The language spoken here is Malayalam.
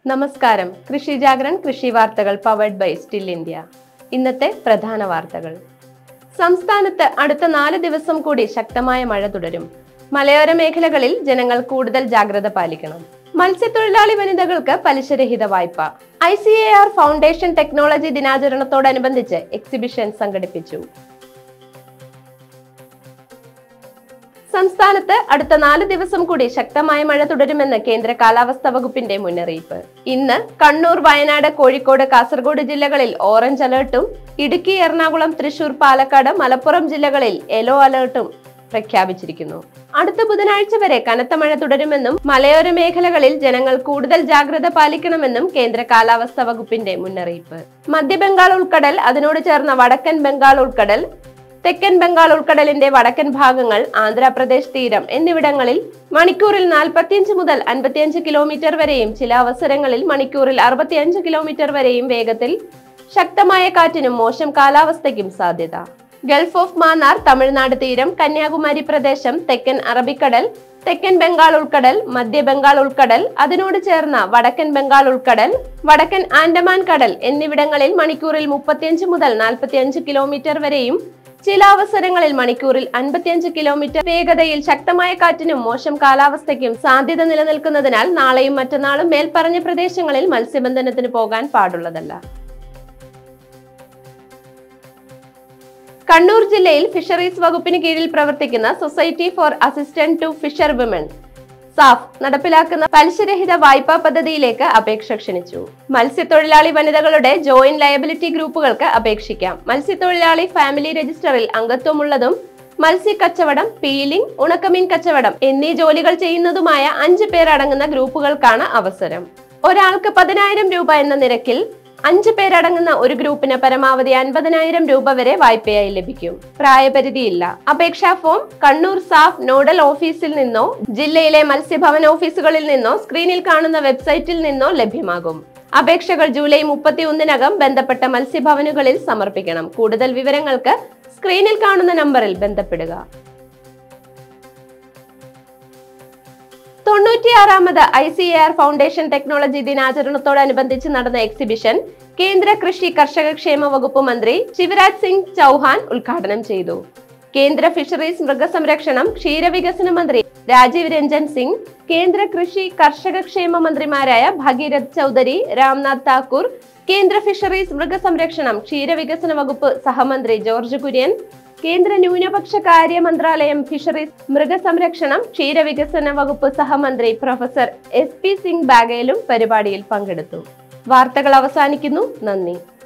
നമസ്കാരം കൃഷി ജാഗരൺ കൃഷി വാർത്തകൾ പവർഡ് ബൈ സ്റ്റിൽ ഇന്ത്യ ഇന്നത്തെ പ്രധാന വാർത്തകൾ സംസ്ഥാനത്ത് അടുത്ത നാല് ദിവസം കൂടി ശക്തമായ മഴ തുടരും മലയോര മേഖലകളിൽ ജനങ്ങൾ കൂടുതൽ ജാഗ്രത പാലിക്കണം മത്സ്യത്തൊഴിലാളി വനിതകൾക്ക് പലിശരഹിത വായ്പ I C A R foundation technology ദിനാചരണത്തോടനുബന്ധിച്ച് എക്സിബിഷൻ സംഘടിപ്പിച്ചു സംസ്ഥാനത്ത് അടുത്ത നാല് ദിവസം കൂടി ശക്തമായ മഴ തുടരുമെന്ന് കേന്ദ്ര കാലാവസ്ഥാ വകുപ്പിന്റെ മുന്നറിയിപ്പ് ഇന്ന് കണ്ണൂർ വയനാട് കോഴിക്കോട് കാസർഗോഡ് ജില്ലകളിൽ ഓറഞ്ച് അലർട്ടും ഇടുക്കി എറണാകുളം തൃശൂർ പാലക്കാട് മലപ്പുറം ജില്ലകളിൽ യെല്ലോ അലർട്ടും പ്രഖ്യാപിച്ചിരിക്കുന്നു അടുത്ത ബുധനാഴ്ച വരെ കനത്ത മഴ തുടരുമെന്നും മലയോര മേഖലകളിൽ ജനങ്ങൾ കൂടുതൽ ജാഗ്രത പാലിക്കണമെന്നും കേന്ദ്ര കാലാവസ്ഥാ വകുപ്പിന്റെ മുന്നറിയിപ്പ് മധ്യബംഗാൾ ഉൾക്കടൽ അതിനോട് ചേർന്ന വടക്കൻ ബംഗാൾ ഉൾക്കടൽ തെക്കൻ ബംഗാൾ ഉൾക്കടലിന്റെ വടക്കൻ ഭാഗങ്ങൾ ആന്ധ്രാപ്രദേശ് തീരം എന്നിവിടങ്ങളിൽ മണിക്കൂറിൽ നാൽപ്പത്തിയഞ്ച് മുതൽ അൻപത്തിയഞ്ച് കിലോമീറ്റർ വരെയും ചില അവസരങ്ങളിൽ മണിക്കൂറിൽ അറുപത്തിയഞ്ച് കിലോമീറ്റർ വരെയും വേഗത്തിൽ ശക്തമായ കാറ്റിനും മോശം കാലാവസ്ഥയ്ക്കും സാധ്യത ഗൾഫ് ഓഫ് മാന്നാർ തമിഴ്നാട് തീരം കന്യാകുമാരി പ്രദേശം തെക്കൻ അറബിക്കടൽ തെക്കൻ ബംഗാൾ ഉൾക്കടൽ മധ്യ ബംഗാൾ ഉൾക്കടൽ അതിനോട് ചേർന്ന വടക്കൻ ബംഗാൾ ഉൾക്കടൽ വടക്കൻ ആൻഡമാൻ കടൽ എന്നിവിടങ്ങളിൽ മണിക്കൂറിൽ മുപ്പത്തിയഞ്ച് മുതൽ നാൽപ്പത്തിയഞ്ച് കിലോമീറ്റർ വരെയും ചില അവസരങ്ങളിൽ മണിക്കൂറിൽ അൻപത്തിയഞ്ച് കിലോമീറ്റർ വേഗതയിൽ ശക്തമായ കാറ്റിനും മോശം കാലാവസ്ഥയ്ക്കും സാധ്യത നിലനിൽക്കുന്നതിനാൽ നാളെയും മറ്റന്നാളും മേൽപ്പറഞ്ഞ പ്രദേശങ്ങളിൽ മത്സ്യബന്ധനത്തിന് പോകാൻ പാടുള്ളതല്ല കണ്ണൂർ ജില്ലയിൽ ഫിഷറീസ് വകുപ്പിന് കീഴിൽ പ്രവർത്തിക്കുന്ന society for assistant to fisher women SAF നടപ്പിലാക്കുന്ന പലിശരഹിത വായ്പാ പദ്ധതിയിലേക്ക് അപേക്ഷ ക്ഷണിച്ചു മത്സ്യത്തൊഴിലാളി വനിതകളുടെ ജോയിന്റ് ലയബിലിറ്റി ഗ്രൂപ്പുകൾക്ക് അപേക്ഷിക്കാം മത്സ്യത്തൊഴിലാളി ഫാമിലി രജിസ്റ്ററിൽ അംഗത്വമുള്ളതും മത്സ്യ കച്ചവടം പീലിംഗ് ഉണക്കമീൻ കച്ചവടം എന്നീ ജോലികൾ ചെയ്യുന്നതുമായ അഞ്ച് പേർ അടങ്ങുന്ന ഗ്രൂപ്പുകൾക്കാണ് അവസരം ഒരാൾക്ക് പതിനായിരം രൂപ എന്ന നിരക്കിൽ അഞ്ച് പേരടങ്ങുന്ന ഒരു ഗ്രൂപ്പിന് പരമാവധി അൻപതിനായിരം രൂപ വരെ വായ്പയായി ലഭിക്കും പ്രായപരിധിയില്ല അപേക്ഷാ ഫോം കണ്ണൂർ സാഫ് നോഡൽ ഓഫീസിൽ നിന്നോ ജില്ലയിലെ മത്സ്യഭവൻ ഓഫീസുകളിൽ നിന്നോ സ്ക്രീനിൽ കാണുന്ന വെബ്സൈറ്റിൽ നിന്നോ ലഭ്യമാകും അപേക്ഷകൾ ജൂലൈ മുപ്പത്തി ഒന്നിനകം ബന്ധപ്പെട്ട മത്സ്യഭവനുകളിൽ സമർപ്പിക്കണം കൂടുതൽ വിവരങ്ങൾക്ക് സ്ക്രീനിൽ കാണുന്ന നമ്പറിൽ ബന്ധപ്പെടുക തൊണ്ണൂറ്റിയാറാമത് I C A R foundation technology ദിനാചരണത്തോടനുബന്ധിച്ച് നടന്ന എക്സിബിഷൻ കേന്ദ്ര കൃഷി കർഷക ക്ഷേമ വകുപ്പ് മന്ത്രി ശിവരാജ് സിംഗ് ചൗഹാൻ ഉദ്ഘാടനം ചെയ്തു കേന്ദ്ര ഫിഷറീസ് മൃഗസംരക്ഷണം ക്ഷീരവികസന മന്ത്രി രാജീവ് രഞ്ജൻ സിംഗ് കേന്ദ്ര കൃഷി കർഷക ക്ഷേമ മന്ത്രിമാരായ ഭഗീരഥ് ചൗധരി രാംനാഥ് താക്കൂർ കേന്ദ്ര ഫിഷറീസ് മൃഗസംരക്ഷണം ക്ഷീരവികസന വകുപ്പ് സഹമന്ത്രി ജോർജ് കുര്യൻ കേന്ദ്ര ന്യൂനപക്ഷ കാര്യ മന്ത്രാലയം ഫിഷറീസ് മൃഗസംരക്ഷണം ക്ഷീരവികസന വകുപ്പ് സഹമന്ത്രി പ്രൊഫസർ എസ് പി സിംഗ് ബാഗേലും പരിപാടിയിൽ പങ്കെടുത്തു വാർത്തകൾ അവസാനിക്കുന്നു നന്ദി